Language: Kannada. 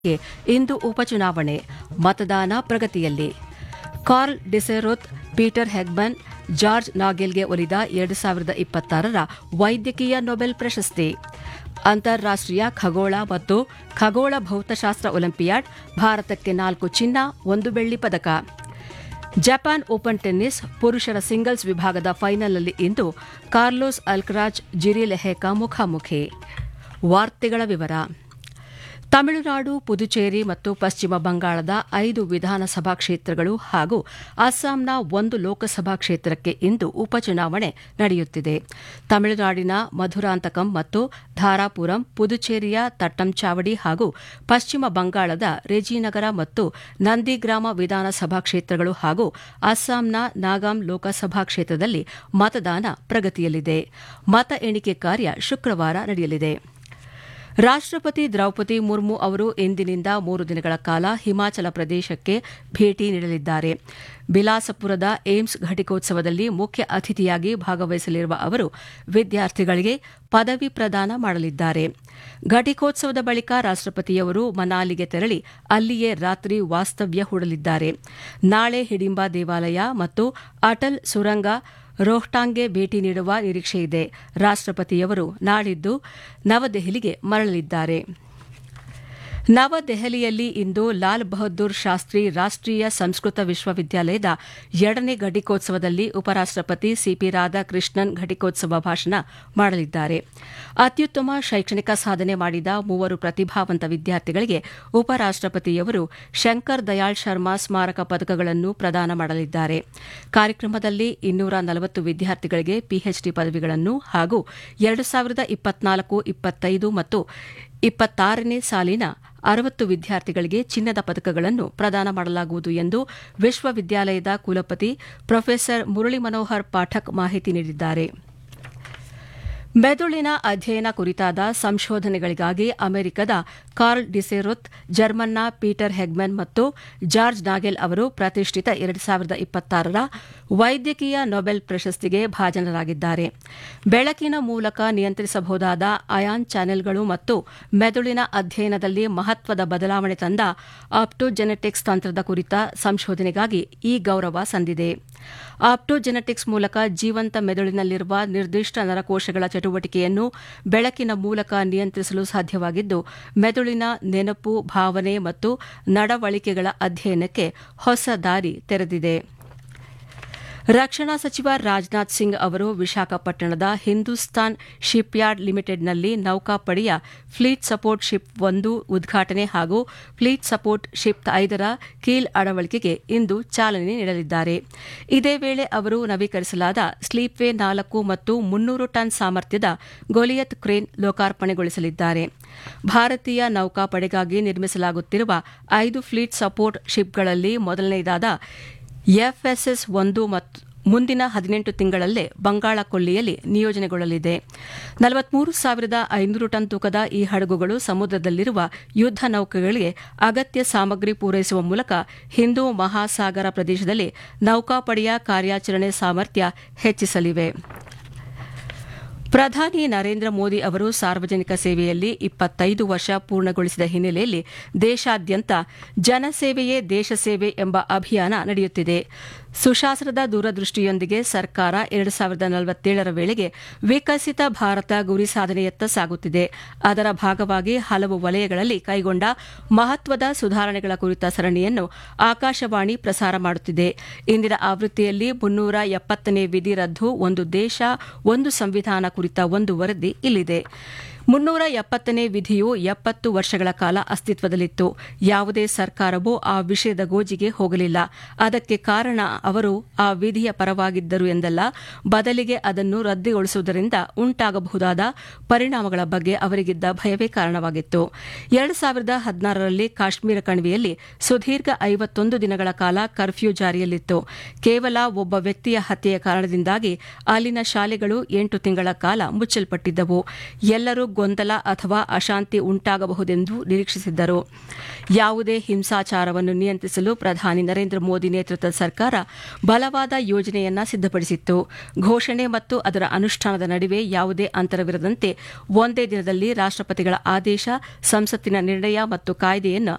ಇಂದು ಉಪಚುನಾವಣೆ ಮತದಾನ ಪ್ರಗತಿಯಲ್ಲಿ Karl Deisseroth Peter Hegemann George ನಾಗೆಲ್ಗೆ ಒಲಿದ ಎರಡು ಸಾವಿರದ ಇಪ್ಪತ್ತಾರರ ವೈದ್ಯಕೀಯ ನೊಬೆಲ್ ಪ್ರಶಸ್ತಿ ಅಂತಾರಾಷ್ಟೀಯ ಖಗೋಳ ಮತ್ತು ಖಗೋಳ ಭೌತಶಾಸ್ತ್ರ ಒಲಿಂಪಿಯಾಡ್ ಭಾರತಕ್ಕೆ ನಾಲ್ಕು ಚಿನ್ನ ಒಂದು ಬೆಳ್ಳಿ ಪದಕ ಜಪಾನ್ ಓಪನ್ ಟೆನ್ನಿಸ್ ಪುರುಷರ ಸಿಂಗಲ್ಸ್ ವಿಭಾಗದ ಫೈನಲ್ನಲ್ಲಿ ಇಂದು ಕಾರ್ಲೋಸ್ ಅಲ್ಕ್ರಾಜ್ ಜಿರಿ ಲೆಹೆಕಾ ಮುಖಾಮುಖಿ ವಾರ್ತೆಗಳ ವಿವರ ತಮಿಳುನಾಡು ಪುದುಚೇರಿ ಮತ್ತು ಪಶ್ಚಿಮ ಬಂಗಾಳದ ಐದು ವಿಧಾನಸಭಾ ಕ್ಷೇತ್ರಗಳು ಹಾಗೂ ಅಸ್ಸಾಂನ ಒಂದು ಲೋಕಸಭಾ ಕ್ಷೇತ್ರಕ್ಕೆ ಇಂದು ಉಪಚುನಾವಣೆ ನಡೆಯುತ್ತಿದೆ ತಮಿಳುನಾಡಿನ ಮಧುರಾಂತಕಂ ಮತ್ತು ಧಾರಾಪುರಂ ಪುದುಚೇರಿಯ ತಟ್ಟಂಚಾವಡಿ ಹಾಗೂ ಪಶ್ಚಿಮ ಬಂಗಾಳದ ರೆಜಿನಗರ ಮತ್ತು ನಂದಿಗ್ರಾಮ ವಿಧಾನಸಭಾ ಕ್ಷೇತ್ರಗಳು ಹಾಗೂ ಅಸ್ಸಾಂನ ನಾಗಾಂ ಲೋಕಸಭಾ ಕ್ಷೇತ್ರದಲ್ಲಿ ಮತದಾನ ಪ್ರಗತಿಯಲ್ಲಿದೆ ಮತ ಎಣಿಕೆ ಕಾರ್ಯ ಶುಕ್ರವಾರ ನಡೆಯಲಿದೆ ರಾಷ್ಟಪತಿ ದ್ರೌಪದಿ ಮುರ್ಮು ಅವರು ಇಂದಿನಿಂದ ಮೂರು ದಿನಗಳ ಕಾಲ ಹಿಮಾಚಲ ಪ್ರದೇಶಕ್ಕೆ ಭೇಟಿ ನೀಡಲಿದ್ದಾರೆ ಬಿಲಾಸಪುರದ ಏಮ್ಸ್ ಘಟಿಕೋತ್ಸವದಲ್ಲಿ ಮುಖ್ಯ ಅತಿಥಿಯಾಗಿ ಭಾಗವಹಿಸಲಿರುವ ಅವರು ವಿದ್ಯಾರ್ಥಿಗಳಿಗೆ ಪದವಿ ಪ್ರದಾನ ಮಾಡಲಿದ್ದಾರೆ ಘಟಿಕೋತ್ಸವದ ಬಳಿಕ ರಾಷ್ಟಪತಿಯವರು ಮನಾಲಿಗೆ ತೆರಳಿ ಅಲ್ಲಿಯೇ ರಾತ್ರಿ ವಾಸ್ತವ್ಯ ಹೂಡಲಿದ್ದಾರೆ ನಾಳೆ ಹಿಡಿಂಬ ದೇವಾಲಯ ಮತ್ತು ಅಟಲ್ ಸುರಂಗ ರೋಹ್ಟಾಂಗ್ಗೆ ಭೇಟಿ ನೀಡುವ ನಿರೀಕ್ಷೆಯಿದೆ ರಾಷ್ಟಪತಿಯವರು ನಾಡಿದ್ದು ನವದೆಹಲಿಗೆ ಮರಳಲಿದ್ದಾರೆ ನವದೆಹಲಿಯಲ್ಲಿ ಇಂದು ಲಾಲ್ ಬಹದ್ದೂರ್ ಶಾಸ್ತ್ರಿ ರಾಷ್ಟೀಯ ಸಂಸ್ಕೃತ ವಿಶ್ವವಿದ್ಯಾಲಯದ ಎರಡನೇ ಘಟಿಕೋತ್ಸವದಲ್ಲಿ ಉಪರಾಷ್ಟಪತಿ ಸಿಪಿ ರಾಧಾಕೃಷ್ಣನ್ ಘಟಿಕೋತ್ಸವ ಭಾಷಣ ಮಾಡಲಿದ್ದಾರೆ ಅತ್ಯುತ್ತಮ ಶೈಕ್ಷಣಿಕ ಸಾಧನೆ ಮಾಡಿದ ಮೂವರು ಪ್ರತಿಭಾವಂತ ವಿದ್ಯಾರ್ಥಿಗಳಿಗೆ ಉಪರಾಷ್ಟಪತಿಯವರು ಶಂಕರ್ ದಯಾಳ್ ಶರ್ಮಾ ಸ್ಮಾರಕ ಪದಕಗಳನ್ನು ಪ್ರದಾನ ಮಾಡಲಿದ್ದಾರೆ ಕಾರ್ಯಕ್ರಮದಲ್ಲಿ ಇನ್ನೂರ ನಲವತ್ತು ವಿದ್ಯಾರ್ಥಿಗಳಿಗೆ ಪಿಎಚ್ಡಿ ಪದವಿಗಳನ್ನು ಹಾಗೂ ಎರಡು ಸಾವಿರದ ಇಪ್ಪತ್ನಾಲ್ಕು ಇಪ್ಪತ್ತೈದು ಮತ್ತು ಇಪ್ಪತ್ತಾರನೇ ಸಾಲಿನ ಅರವತ್ತು ವಿದ್ಯಾರ್ಥಿಗಳಿಗೆ ಚಿನ್ನದ ಪದಕಗಳನ್ನು ಪ್ರದಾನ ಮಾಡಲಾಗುವುದು ಎಂದು ವಿಶ್ವವಿದ್ಯಾಲಯದ ಕುಲಪತಿ ಪ್ರೊಫೆಸರ್ ಮುರಳಿ ಮನೋಹರ್ ಪಾಠಕ್ ಮಾಹಿತಿ ನೀಡಿದ್ದಾರೆ ಮೆದುಳಿನ ಅಧ್ಯಯನ ಕುರಿತಾದ ಸಂಶೋಧನೆಗಳಿಗಾಗಿ ಅಮೆರಿಕದ ಕಾರ್ಲ್ ಡಿಸೆರುತ್ ಜರ್ಮನ್ನ ಪೀಟರ್ ಹೆಗ್ಮನ್ ಮತ್ತು ಜಾರ್ಜ್ ನಾಗೆಲ್ ಅವರು ಪ್ರತಿಷ್ಠಿತ ಎರಡು ಸಾವಿರದ ಇಪ್ಪತ್ತಾರರ ವೈದ್ಯಕೀಯ ನೊಬೆಲ್ ಪ್ರಶಸ್ತಿಗೆ ಭಾಜನರಾಗಿದ್ದಾರೆ ಬೆಳಕಿನ ಮೂಲಕ ನಿಯಂತ್ರಿಸಬಹುದಾದ ಅಯಾನ್ ಚಾನೆಲ್ಗಳು ಮತ್ತು ಮೆದುಳಿನ ಅಧ್ಯಯನದಲ್ಲಿ ಮಹತ್ವದ ಬದಲಾವಣೆ ತಂದ ಆಪ್ಟೋಜೆನೆಟಿಕ್ಸ್ ತಂತ್ರದ ಕುರಿತ ಸಂಶೋಧನೆಗಾಗಿ ಈ ಗೌರವ ಸಂದಿದೆ ಆಪ್ಟೋಜೆನೆಟಿಕ್ಸ್ ಮೂಲಕ ಜೀವಂತ ಮೆದುಳಿನಲ್ಲಿರುವ ನಿರ್ದಿಷ್ಟ ನರಕೋಶಗಳ ಚಟುವಟಿಕೆಯನ್ನು ಬೆಳಕಿನ ಮೂಲಕ ನಿಯಂತ್ರಿಸಲು ಸಾಧ್ಯವಾಗಿದ್ದು ಮೆದುಳಿನ ನೆನಪು ಭಾವನೆ ಮತ್ತು ನಡವಳಿಕೆಗಳ ಅಧ್ಯಯನಕ್ಕೆ ಹೊಸ ದಾರಿ ತೆರೆದಿದೆ ರಕ್ಷಣಾ ಸಚಿವ ರಾಜನಾಥ್ ಸಿಂಗ್ ಅವರು ವಿಶಾಖಪಟ್ಟಣದ ಹಿಂದೂಸ್ತಾನ್ ಶಿಪ್ಯಾರ್ಡ್ ಲಿಮಿಟೆಡ್ನಲ್ಲಿ ನೌಕಾಪಡೆಯ ಫ್ಲೀಟ್ ಸಪೋರ್ಟ್ ಶಿಪ್ ಒಂದು ಉದ್ಘಾಟನೆ ಹಾಗೂ ಫ್ಲೀಟ್ ಸಪೋರ್ಟ್ ಶಿಪ್ ಐದರ ಕೀಲ್ ಅಳವಡಿಕೆಗೆ ಇಂದು ಚಾಲನೆ ನೀಡಲಿದ್ದಾರೆ ಇದೇ ವೇಳೆ ಅವರು ನವೀಕರಿಸಲಾದ ಸ್ಲೀಪ್ವೇ ನಾಲ್ಕು ಮತ್ತು ಮುನ್ನೂರು ಟನ್ ಸಾಮರ್ಥ್ಯದ ಗೊಲಿಯತ್ ಕ್ರೇನ್ ಲೋಕಾರ್ಪಣೆಗೊಳಿಸಲಿದ್ದಾರೆ ಭಾರತೀಯ ನೌಕಾಪಡೆಗಾಗಿ ನಿರ್ಮಿಸಲಾಗುತ್ತಿರುವ ಐದು ಫ್ಲೀಟ್ ಸಪೋರ್ಟ್ ಶಿಪ್ಗಳಲ್ಲಿ ಮೊದಲನೆಯದಾದ ಎಫ್ಎಸ್ಎಸ್ ಒಂದು ಮತ್ತು ಮುಂದಿನ ಹದಿನೆಂಟು ತಿಂಗಳಲ್ಲೇ ಬಂಗಾಳ ಕೊಲ್ಲಿಯಲ್ಲಿ ನಿಯೋಜನೆಗೊಳ್ಳಲಿದೆ ನಲವತ್ಮೂರು ಸಾವಿರದ ಐನೂರು ಟನ್ ತೂಕದ ಈ ಹಡಗುಗಳು ಸಮುದ್ರದಲ್ಲಿರುವ ಯುದ್ದ ನೌಕೆಗಳಿಗೆ ಅಗತ್ಯ ಸಾಮಗ್ರಿ ಪೂರೈಸುವ ಮೂಲಕ ಹಿಂದೂ ಮಹಾಸಾಗರ ಪ್ರದೇಶದಲ್ಲಿ ನೌಕಾಪಡೆಯ ಕಾರ್ಯಾಚರಣೆ ಸಾಮರ್ಥ್ಯ ಹೆಚ್ಚಿಸಲಿವೆ ಪ್ರಧಾನಿ ನರೇಂದ್ರ ಮೋದಿ ಅವರು ಸಾರ್ವಜನಿಕ ಸೇವೆಯಲ್ಲಿ ಇಪ್ಪತ್ತೈದು ವರ್ಷ ಪೂರ್ಣಗೊಳಿಸಿದ ಹಿನ್ನೆಲೆಯಲ್ಲಿ ದೇಶಾದ್ಯಂತ ಜನಸೇವೆಯೇ ದೇಶ ಸೇವೆ ಎಂಬ ಅಭಿಯಾನ ನಡೆಯುತ್ತಿದೆ ಸುಶಾಸನದ ದೂರದೃಷ್ಟಿಯೊಂದಿಗೆ ಸರ್ಕಾರ ಎರಡು ಸಾವಿರದ ನಲವತ್ತೇಳರ ವೇಳೆಗೆ ವಿಕಸಿತ ಭಾರತ ಗುರಿ ಸಾಧನೆಯತ್ತ ಸಾಗುತ್ತಿದೆ ಅದರ ಭಾಗವಾಗಿ ಹಲವು ವಲಯಗಳಲ್ಲಿ ಕೈಗೊಂಡ ಮಹತ್ವದ ಸುಧಾರಣೆಗಳ ಕುರಿತ ಸರಣಿಯನ್ನು ಆಕಾಶವಾಣಿ ಪ್ರಸಾರ ಮಾಡುತ್ತಿದೆ ಇಂದಿನ ಆವೃತ್ತಿಯಲ್ಲಿ ಮುನ್ನೂರ ಎಪ್ಪತ್ತನೇ ವಿಧಿ ರದ್ದು ಒಂದು ದೇಶ ಒಂದು ಸಂವಿಧಾನ ಕುರಿತ ಒಂದು ವರದಿ ಇಲ್ಲಿದೆ ಮುನ್ನೂರ ಎಪ್ಪತ್ತನೇ ವಿಧಿಯು ಎಪ್ಪತ್ತು ವರ್ಷಗಳ ಕಾಲ ಅಸ್ತಿತ್ವದಲ್ಲಿತ್ತು ಯಾವುದೇ ಸರ್ಕಾರವೂ ಆ ವಿಷಯದ ಗೋಜಿಗೆ ಹೋಗಲಿಲ್ಲ ಅದಕ್ಕೆ ಕಾರಣ ಅವರು ಆ ವಿಧಿಯ ಪರವಾಗಿದ್ದರು ಎಂದಲ್ಲ ಬದಲಿಗೆ ಅದನ್ನು ರದ್ದುಗೊಳಿಸುವುದರಿಂದ ಉಂಟಾಗಬಹುದಾದ ಪರಿಣಾಮಗಳ ಬಗ್ಗೆ ಅವರಿಗಿದ್ದ ಭಯವೇ ಕಾರಣವಾಗಿತ್ತು ಎರಡು ಸಾವಿರದ ಹದಿನಾರರಲ್ಲಿ ಕಾಶ್ಮೀರ ಕಣಿವೆಯಲ್ಲಿ ಸುದೀರ್ಘ ಐವತ್ತೊಂದು ದಿನಗಳ ಕಾಲ ಕರ್ಫ್ಯೂ ಜಾರಿಯಲ್ಲಿತ್ತು ಕೇವಲ ಒಬ್ಬ ವ್ಯಕ್ತಿಯ ಹತ್ಯೆಯ ಕಾರಣದಿಂದಾಗಿ ಅಲ್ಲಿನ ಶಾಲೆಗಳು ಎಂಟು ತಿಂಗಳ ಕಾಲ ಮುಚ್ಚಲ್ಪಟ್ಟಿದ್ದವು ಎಲ್ಲರೂ ಗೊಂದಲ ಅಥವಾ ಅಶಾಂತಿ ಉಂಟಾಗಬಹುದೆಂದು ನಿರೀಕ್ಷಿಸಿದ್ದರು ಯಾವುದೇ ಹಿಂಸಾಚಾರವನ್ನು ನಿಯಂತ್ರಿಸಲು ಪ್ರಧಾನಿ ನರೇಂದ್ರ ಮೋದಿ ನೇತೃತ್ವದ ಸರ್ಕಾರ ಬಲವಾದ ಯೋಜನೆಯನ್ನ ಸಿದ್ಧಪಡಿಸಿತ್ತು ಘೋಷಣೆ ಮತ್ತು ಅದರ ಅನುಷ್ಠಾನದ ನಡುವೆ ಯಾವುದೇ ಅಂತರವಿರದಂತೆ ಒಂದೇ ದಿನದಲ್ಲಿ ರಾಷ್ಟ್ರಪತಿಗಳ ಆದೇಶ ಸಂಸತ್ತಿನ ನಿರ್ಣಯ ಮತ್ತು ಕಾಯ್ದೆಯನ್ನು